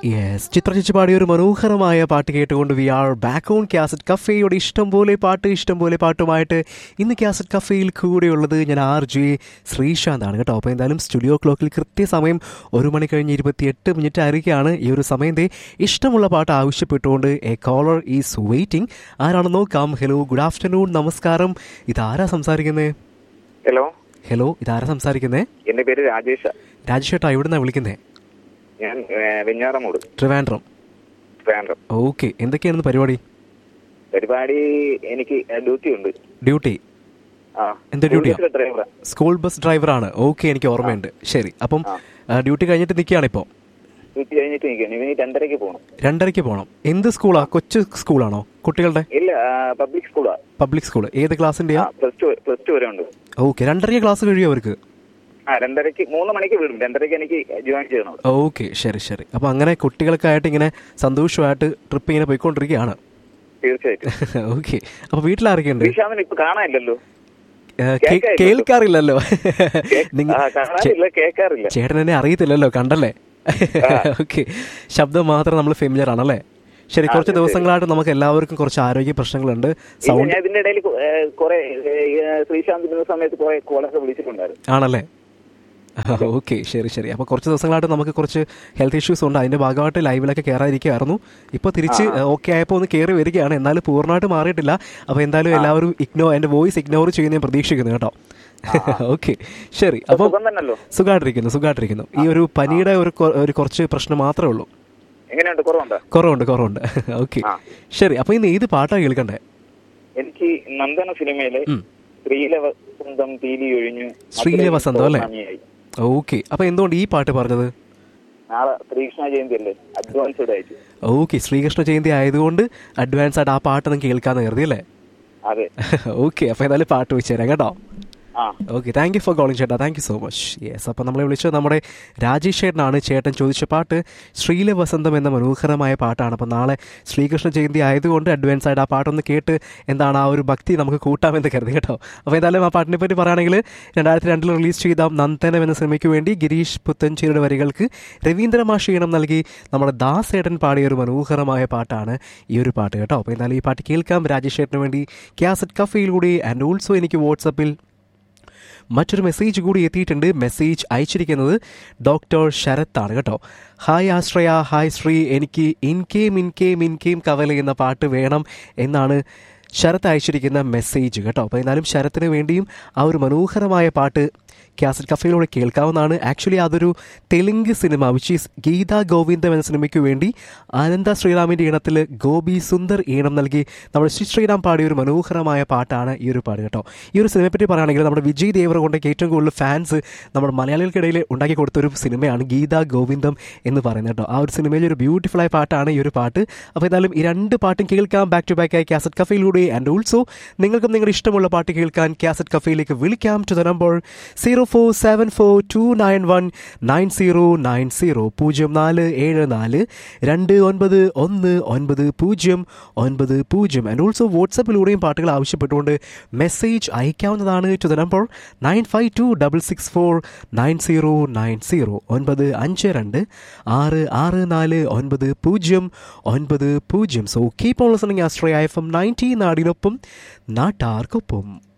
Yes ചിത്രചേച്ചി പാടിയ ഒരു മനോഹരമായ പാട്ട് കേട്ടുകൊണ്ട് we are back on cassette കഫേയുടെ ഇഷ്ടം പോലെ പാട്ട് ഇഷ്ടം പോലെ പാട്ടുമായിട്ട് ഇന്ന് ക്യാസറ്റ് കഫേയിൽ കൂടെയുള്ളത് ഞാൻ ആർ ജെ ശ്രീശാന്താണ് കേട്ടോ അപ്പോൾ എന്തായാലും സ്റ്റുഡിയോ ക്ലോക്കിൽ കൃത്യസമയം ഒരു മണി കഴിഞ്ഞ് ഇരുപത്തിയെട്ട് മിനിറ്റ് ആയിരിക്കുകയാണ് ഈ ഒരു സമയത്തെ ഇഷ്ടമുള്ള പാട്ട് ആവശ്യപ്പെട്ടുകൊണ്ട് എ കോളർ ഈസ് വെയിറ്റിംഗ് ആരാണെന്ന് നോക്കാം ഹലോ ഗുഡ് ആഫ്റ്റർനൂൺ നമസ്കാരം ഇതാരാ സംസാരിക്കുന്നത് ഹലോ ഹലോ ഇതാരാ സംസാരിക്കുന്നത് എന്റെ പേര് രാജേഷ് രാജേഷേട്ടാ എവിടുന്നാണ് വിളിക്കുന്നത് ഞാൻ ഏഹ്, വെഞ്ഞാറമൂട് ട്രിവാൻഡ്രം ട്രിവാൻഡ്രം ഓക്കെ എന്തൊക്കെയായിരുന്നു പരിപാടി പരിപാടി എനിക്ക് ഡ്യൂട്ടി ഉണ്ട് ഡ്യൂട്ടി ആ എന്ത് ഡ്യൂട്ടിയാ? ഡ്രൈവറാ സ്കൂൾ ബസ് ഡ്രൈവറാണ് ഓക്കെ എനിക്ക് ഓർമ്മയുണ്ട് ശരി അപ്പം ആ, ഡ്യൂട്ടി കഴിഞ്ഞിട്ട് നിൽക്കുകയാണ് ഇപ്പോൾ ഡ്യൂട്ടി കഴിഞ്ഞിട്ട് നിൽക്കണം ഇവന് രണ്ടരയ്ക്ക് പോകണം രണ്ടരയ്ക്ക് പോകണം എന്ത് സ്കൂളാ കൊച്ചു സ്കൂളാണോ കുട്ടികളുടെ ഇല്ല പബ്ലിക് സ്കൂളാ പബ്ലിക് സ്കൂൾ ഏത് ക്ലാസ്സിൻ്റെയാ ആ പ്ലസ് ടു പ്ലസ് ടു വരെ ഉണ്ട് ഓക്കെ രണ്ടരയ്ക്ക് ക്ലാസ് കഴിയും അവർക്ക് ആ രണ്ടരയ്ക്ക് മൂന്ന് മണിക്ക് വിടും രണ്ടരയ്ക്ക് എനിക്ക് ജോയിൻ ചെയ്യണം അവിടെ. ഓക്കെ ശരി ശരി അപ്പം അങ്ങനെ കുട്ടികൾക്കായിട്ട് ഇങ്ങനെ സന്തോഷമായിട്ട് ട്രിപ്പ് ഇങ്ങനെ പോയിക്കൊണ്ടിരിക്കുകയാണ് തീർച്ചയായിട്ടും ഓക്കെ അപ്പോൾ വീട്ടിലാരൊക്കെയുണ്ട് ശ്രീശാന്തിന് ഇപ്പൊ കാണാനില്ലല്ലോ ഏ, കേ- കേൾക്കാനില്ലല്ലോ. കേൾക്കാറില്ലല്ലോ കേ- നിങ്ങൾ ആ, കാണാനില്ല കേൾക്കാറില്ല ചേട്ടൻ എന്നെ അറിയത്തില്ലല്ലോ കണ്ടല്ലേ ഓക്കെ ശബ്ദം മാത്രം നമ്മൾ ഫെമിലിയർ ആണല്ലേ ശരി കുറച്ച് ദിവസങ്ങളായിട്ട് നമുക്ക് എല്ലാവർക്കും കുറച്ച് ആരോഗ്യ പ്രശ്നങ്ങളുണ്ട് ഇല്ല, സൗണ്ട് ഞാൻ ഇതിന്റെ ഇടയിൽ കുറെ ശ്രീശാന്ത് ഇരുന്ന സമയത്ത് കുറെ കോളൊക്കെ വിളിച്ചിട്ടുണ്ടായിരുന്നു ആണല്ലേ ഓക്കെ ശരി ശരി അപ്പോൾ കുറച്ച് ദിവസങ്ങളായിട്ട് നമുക്ക് കുറച്ച് ഹെൽത്ത് ഇഷ്യൂസ് ഉണ്ട് അതിന്റെ ഭാഗമായിട്ട് ലൈവിലൊക്കെ കയറാതിരിക്കുകയായിരുന്നു ഇപ്പോൾ തിരിച്ച് ഓക്കെ ആയപ്പോൾ ഒന്ന് കയറി വരികയാണ് എന്നാലും പൂർണ്ണമായിട്ട് മാറിയിട്ടില്ല അപ്പോൾ എന്തായാലും എല്ലാവരും ഇഗ്നോർ എൻ്റെ വോയിസ് ഇഗ്നോർ ചെയ്യുന്ന ഞാൻ പ്രതീക്ഷിക്കുന്നു കേട്ടോ ഓക്കെ ശരി അപ്പം സുഖം തന്നെയല്ലോ സുഖമായിട്ടിരിക്കുന്നു സുഖമായിട്ടിരിക്കുന്നു ഈ ഒരു പനിയുടെ ഒരു കൊ- ഒരു കുറച്ച് പ്രശ്നം മാത്രമേ ഉള്ളൂ എങ്ങനെയുണ്ട് കുറവുണ്ടോ കുറവുണ്ട് കുറവുണ്ട് ഓക്കെ ആ. ശരി അപ്പോൾ ഇന്ന് ഏത് പാട്ടാണ് കേൾക്കണ്ടേ എനിക്ക് നന്ദന സിനിമയിലെ ഉം. സ്ത്രീല വസന്തം തീലി ഒഴിഞ്ഞു ശ്രീല വസന്തം അല്ലേ? പൗർണമിയായി. ഓക്കെ അപ്പോൾ എന്തുകൊണ്ട് ഈ പാട്ട് പറഞ്ഞത് നാളെ ശ്രീകൃഷ്ണ ജയന്തി അല്ലേ അഡ്വാൻസ്ഡ് ആയിട്ട് ഓക്കെ ശ്രീകൃഷ്ണ ജയന്തി ആയതുകൊണ്ട് അഡ്വാൻസ് ആയിട്ട് ആ പാട്ട് നിങ്ങൾക്ക് കേൾക്കാന്ന് കരുതി അല്ലേ അതെ ഓക്കെ അപ്പോൾ ഏതായാലും പാട്ട് വെച്ച് തരാം കേട്ടോ ആ okay thank you for calling ചേട്ടാ thank you so much yes അപ്പോൾ നമ്മളെ വിളിച്ചത് നമ്മുടെ രാജേഷ് ചേട്ടനാണ് ചേട്ടൻ ചോദിച്ച പാട്ട് ശ്രീല വസന്തം എന്ന മനോഹരമായ പാട്ടാണ് അപ്പോൾ നാളെ ശ്രീകൃഷ്ണ ജയന്തി ആയതുകൊണ്ട് അഡ്വാൻസ് ആയിട്ട് ആ പാട്ടൊന്ന് കേട്ട് എന്താണ് ആ ഒരു ഭക്തി നമുക്ക് കൂട്ടാമെന്ന് കരുതി കേട്ടോ അപ്പോൾ എന്തായാലും ആ പാട്ടിനെ പറ്റി പറയുകയാണെങ്കിൽ രണ്ടായിരത്തി രണ്ടിൽ റിലീസ് ചെയ്ത നന്ദനം എന്ന സിനിമയ്ക്ക് വേണ്ടി ഗിരീഷ് പുത്തൻചേരിയുടെ വരികൾക്ക് രവീന്ദ്രമാഷ് ഈണം നൽകി നമ്മുടെ ദാസേട്ടൻ പാടിയ ഒരു മനോഹരമായ പാട്ടാണ് ഈ ഒരു പാട്ട് കേട്ടോ അപ്പോൾ എന്തായാലും ഈ പാട്ട് കേൾക്കാം രാജേഷ് ചേട്ടന് വേണ്ടി ക്യാസറ്റ് കഫയിലൂടെ ആൻഡ് ഓൾസോ എനിക്ക് വാട്സപ്പിൽ മറ്റൊരു മെസ്സേജ് കൂടി എത്തിയിട്ടുണ്ട് മെസ്സേജ് അയച്ചിരിക്കുന്നത് ഡോക്ടർ ശരത്താണ് കേട്ടോ ഹായ് ആശ്രയ ഹായ് ശ്രീ എനിക്ക് ഇൻകേം ഇൻകേം ഇൻകേം കവല എന്ന പാട്ട് വേണം എന്നാണ് ശരത്ത് അയച്ചിരിക്കുന്ന മെസ്സേജ് കേട്ടോ അപ്പോൾ എന്നാലും ശരത്തിന് വേണ്ടിയും ആ ഒരു മനോഹരമായ പാട്ട് കാസറ്റ് കഫയിലൂടെ കേൾക്കാവുന്നതാണ് ആക്ച്വലി അതൊരു Telugu cinema which is Geetha Govindam എന്ന സിനിമയ്ക്ക് വേണ്ടി ആനന്ദ ശ്രീറാമിൻ്റെ ഈണത്തിൽ ഗോപി സുന്ദർ ഈണം നൽകി നമ്മുടെ ശ്രീ ശ്രീറാം പാടിയ ഒരു മനോഹരമായ പാട്ടാണ് ഈ ഒരു പാട്ട് കേട്ടോ ഈ ഒരു സിനിമയെ പറ്റി പറയുകയാണെങ്കിൽ നമ്മുടെ വിജയ് ദേവറകൊണ്ടയ്ക്ക് ഏറ്റവും കൂടുതൽ ഫാൻസ് നമ്മുടെ മലയാളികൾക്കിടയിൽ ഉണ്ടാക്കി കൊടുത്ത ഒരു സിനിമയാണ് ഗീത ഗോവിന്ദം എന്ന് പറയുന്നത് കേട്ടോ ആ ഒരു സിനിമയിലെ ഒരു ബ്യൂട്ടിഫുൾ ആയ പാട്ടാണ് ഈ ഒരു പാട്ട് അപ്പോൾ എന്തായാലും ഈ രണ്ട് പാട്ടും കേൾക്കാം ബാക്ക് ടു ബാക്ക് ആയി കാസറ്റ് കഫയിലൂടെ ആൻഡ് ഓൾസോ നിങ്ങൾക്കും നിങ്ങളുടെ ഇഷ്ടമുള്ള പാട്ട് കേൾക്കാൻ കാസറ്റ് കഫയിലേക്ക് വിളിക്കാം to the number zero four seven four two nine one nine zero nine zero പൂജ്യം നാല് ഏഴ് നാല് രണ്ട് ഒൻപത് ഒന്ന് ഒൻപത് പൂജ്യം ഒൻപത് പൂജ്യം ആൻഡ് ഓൾസോ വാട്സപ്പിലൂടെയും പാട്ടുകൾ ആവശ്യപ്പെട്ടുകൊണ്ട് മെസ്സേജ് അയക്കാവുന്നതാണ് to the number nine five two double six four nine zero nine zero ഒൻപത് അഞ്ച് രണ്ട് ആറ് ആറ് നാല് ഒൻപത് പൂജ്യം ഒൻപത് പൂജ്യം സോ കീപ് ഓൺ ലിസണിങ് ആസ്ട്രയ എഫ് എം നയൻറ്റി നാടിനൊപ്പം നാട്ടാർക്കൊപ്പം